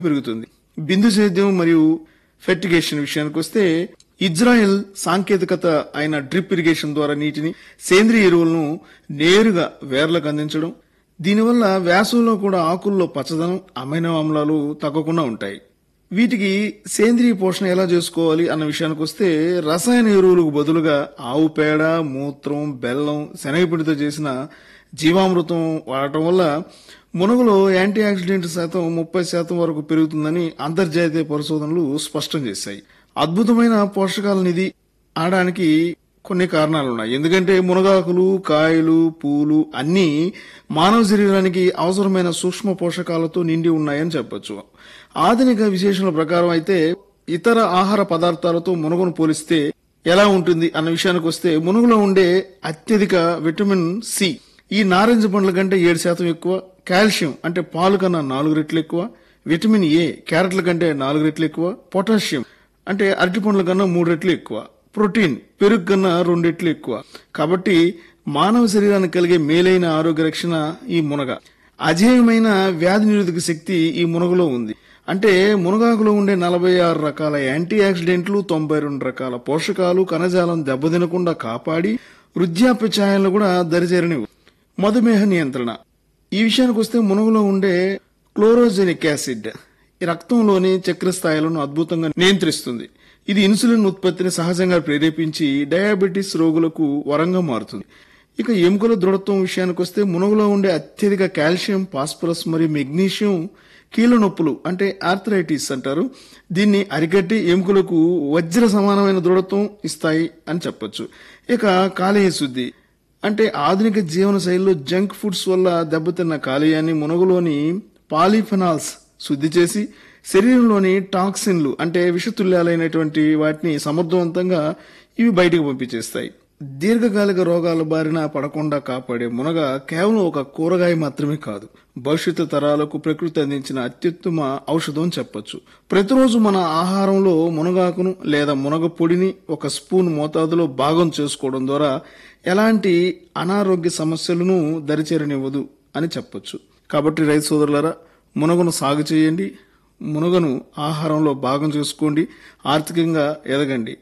పెరుగుతుంది బిందు సేద్యం మరియు ఫెర్టిగేషన్ విషయానికి వస్తే ఇజ్రాయెల్ సాంకేతికత అయిన డ్రిప్ ఇరిగేషన్ ద్వారా నీటిని సేంద్రియ ఎరువులను నేరుగా వేర్లకు అందించడం దీనివల్ల వేసవిలో కూడా ఆకుల్లో పచ్చదనం అమైనో ఆమ్లాలు తగ్గకుండా ఉంటాయి వీటికి సేంద్రియ పోషణ ఎలా చేసుకోవాలి అన్న విషయానికి వస్తే రసాయన ఎరువులకు బదులుగా ఆవు పేడ మూత్రం బెల్లం శనగపిండితో చేసిన జీవామృతం వాడటం వల్ల మునగలో యాంటీ ఆక్సిడెంట్ శాతం ముప్పై శాతం వరకు పెరుగుతుందని అంతర్జాతీయ పరిశోధనలు స్పష్టం చేశాయి అద్భుతమైన పోషకాల నిధి ఆడడానికి కొన్ని కారణాలున్నాయి ఎందుకంటే మునగాకులు కాయలు పూలు అన్నీ మానవ శరీరానికి అవసరమైన సూక్ష్మ పోషకాలతో నిండి ఉన్నాయని చెప్పొచ్చు ఆధునిక విశేషణల ప్రకారం అయితే ఇతర ఆహార పదార్థాలతో మునగను పోలిస్తే ఎలా ఉంటుంది అన్న విషయానికి వస్తే మునుగులో ఉండే అత్యధిక విటమిన్ సి ఈ నారింజ పండ్ల కంటే ఏడు శాతం ఎక్కువ కాల్షియం అంటే పాలు కన్నా నాలుగు రెట్లు ఎక్కువ విటమిన్ ఏ క్యారెట్ల కంటే నాలుగు రెట్లు ఎక్కువ పొటాషియం అంటే అరటి పండ్ల కన్నా మూడు రెట్లు ఎక్కువ ప్రోటీన్ పెరుగు కన్నా రెండు రెట్లు ఎక్కువ కాబట్టి మానవ శరీరానికి కలిగే మేలైన ఆరోగ్య రక్షణ ఈ మునగ అజేయమైన వ్యాధి నిరోధక శక్తి ఈ మునగలో ఉంది అంటే మునగాకులో ఉండే నలభై ఆరు రకాల యాంటీ ఆక్సిడెంట్లు తొంభై రెండు రకాల పోషకాలు కణజాలం దెబ్బతినకుండా కాపాడి వృద్ధాప్య ఛాయలను కూడా దరిచేరనివ్వు మధుమేహ నియంత్రణ ఈ విషయానికి వస్తే మునగలో ఉండే క్లోరోజెనిక్ యాసిడ్ ఈ రక్తంలోని చక్కెర స్థాయిలను అద్భుతంగా నియంత్రిస్తుంది ఇది ఇన్సులిన్ ఉత్పత్తిని సహజంగా ప్రేరేపించి డయాబెటీస్ రోగులకు వరంగా మారుతుంది ఇక ఎముకల దృఢత్వం విషయానికి వస్తే మునగలో ఉండే అత్యధిక కాల్షియం ఫాస్ఫరస్ మరియు మెగ్నీషియం కీళ్ళ నొప్పులు అంటే ఆర్థరైటిస్ అంటారు దీన్ని అరికట్టి ఎముకలకు వజ్ర సమానమైన దృఢత్వం ఇస్తాయి అని చెప్పొచ్చు ఇక కాలేయ శుద్ధి అంటే ఆధునిక జీవన శైలిలో జంక్ ఫుడ్స్ వల్ల దెబ్బతిన్న కాలేయాన్ని మునగలోని పాలిఫెనాల్స్ శుద్ధి చేసి శరీరంలోని టాక్సిన్లు అంటే విషతుల్యాలైనటువంటి వాటిని సమర్థవంతంగా ఇవి బయటకు పంపించేస్తాయి దీర్ఘకాలిక రోగాల బారిన పడకుండా కాపాడే మునగ కేవలం ఒక కూరగాయ మాత్రమే కాదు భవిష్యత్తు తరాలకు ప్రకృతి అందించిన అత్యుత్తమ ఔషధం చెప్పొచ్చు ప్రతిరోజు మన ఆహారంలో మునగాకును లేదా మునగ పొడిని ఒక స్పూన్ మోతాదులో భాగం చేసుకోవడం ద్వారా ఎలాంటి అనారోగ్య సమస్యలను దరిచేరనివ్వదు అని చెప్పొచ్చు కాబట్టి రైతు సోదరులారా మునగను సాగు చేయండి మునగను ఆహారంలో భాగం చేసుకోండి ఆర్థికంగా ఎదగండి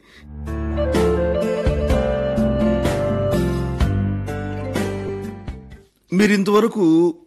మీరు ఇంతవరకు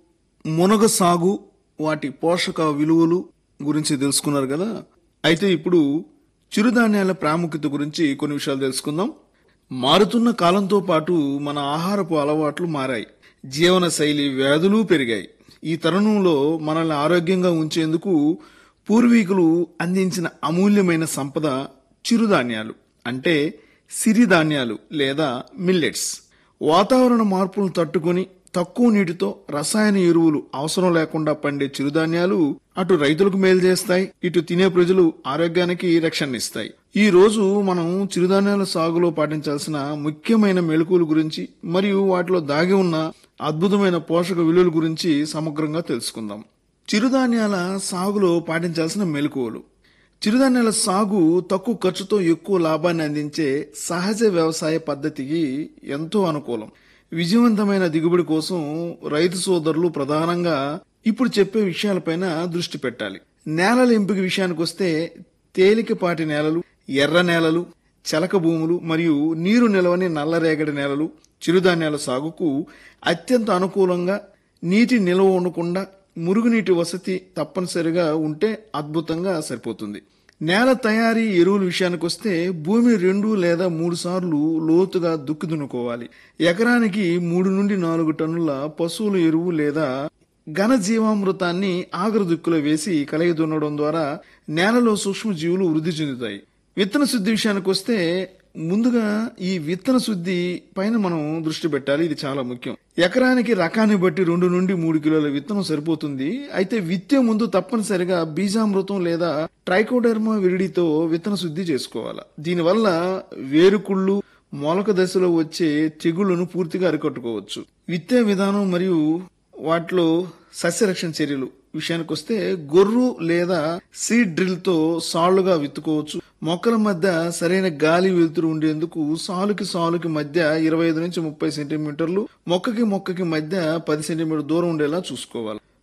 మునగ సాగు వాటి పోషక విలువలు గురించి తెలుసుకున్నారు కదా అయితే ఇప్పుడు చిరుధాన్యాల ప్రాముఖ్యత గురించి కొన్ని విషయాలు తెలుసుకుందాం మారుతున్న కాలంతో పాటు మన ఆహారపు అలవాట్లు మారాయి జీవన శైలి వ్యాధులు పెరిగాయి ఈ తరుణంలో మనల్ని ఆరోగ్యంగా ఉంచేందుకు పూర్వీకులు అందించిన అమూల్యమైన సంపద చిరుధాన్యాలు అంటే సిరిధాన్యాలు లేదా మిల్లెట్స్ వాతావరణ మార్పులను తట్టుకొని తక్కువ నీటితో రసాయన ఎరువులు అవసరం లేకుండా పండే చిరుధాన్యాలు అటు రైతులకు మేలు చేస్తాయి ఇటు తినే ప్రజలు ఆరోగ్యానికి రక్షణనిస్తాయి ఈ రోజు మనం చిరుధాన్యాల సాగులో పాటించాల్సిన ముఖ్యమైన మెళకువల గురించి మరియు వాటిలో దాగి ఉన్న అద్భుతమైన పోషక విలువల గురించి సమగ్రంగా తెలుసుకుందాం చిరుధాన్యాల సాగులో పాటించాల్సిన మెలకువలు చిరుధాన్యాల సాగు తక్కువ ఖర్చుతో ఎక్కువ లాభాన్ని అందించే సహజ వ్యవసాయ పద్ధతికి ఎంతో అనుకూలం విజయవంతమైన దిగుబడి కోసం రైతు సోదరులు ప్రధానంగా ఇప్పుడు చెప్పే విషయాలపైన దృష్టి పెట్టాలి నేలల ఎంపిక విషయానికి వస్తే తేలికపాటి నేలలు ఎర్ర నేలలు చలక భూములు మరియు నీరు నిలవని నల్లరేగడి నేలలు చిరుధాన్యాల సాగుకు అత్యంత అనుకూలంగా నీటి నిల్వ ఉండకుండా మురుగునీటి వసతి తప్పనిసరిగా ఉంటే అద్భుతంగా సరిపోతుంది నేల తయారీ ఎరువుల విషయానికి వస్తే భూమి రెండు లేదా మూడు సార్లు లోతుగా దుక్కి దున్నుకోవాలి ఎకరానికి మూడు నుండి నాలుగు టన్నుల పశువుల ఎరువు లేదా ఘన జీవామృతాన్ని ఆగరు దుక్కులో వేసి కలయి దున్నడం ద్వారా నేలలో సూక్ష్మజీవులు వృద్ధి చెందుతాయి విత్తన శుద్ధి విషయానికి వస్తే ముందుగా ఈ విత్తన శుద్ధి పైన మనం దృష్టి పెట్టాలి ఇది చాలా ముఖ్యం ఎకరానికి రకాన్ని బట్టి రెండు నుండి మూడు కిలోల విత్తనం సరిపోతుంది అయితే విత్తే ముందు తప్పనిసరిగా బీజామృతం లేదా ట్రైకోడెర్మా విరిడితో విత్తన శుద్ధి చేసుకోవాలి దీనివల్ల వేరుకుళ్ళు మొలక దశలో వచ్చే తెగుళ్లను పూర్తిగా అరికట్టుకోవచ్చు విత్తే విధానం మరియు వాటిలో సస్యరక్షణ చర్యలు విషయానికి వస్తే గొర్రు లేదా సీడ్ డ్రిల్ తో సాళ్లుగా విత్తుకోవచ్చు మొక్కల మధ్య సరైన గాలి వెలుతురు ఉండేందుకు సాలుకి సాలుకి మధ్య ఇరవై ఐదు నుంచి ముప్పై సెంటీమీటర్లు మొక్కకి మొక్కకి మధ్య పది సెంటీమీటర్ దూరం ఉండేలా చూసుకోవాలి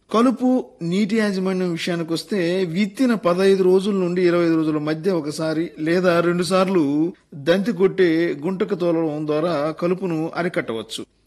కలుపు నీటి యాజమాన్యం విషయానికి వస్తే విత్తిన పదహైదు రోజుల నుండి ఇరవై ఐదు రోజుల మధ్య ఒకసారి లేదా రెండు సార్లు దంతి కొట్టే గుంటక తోలడం ద్వారా కలుపును అరికట్టవచ్చు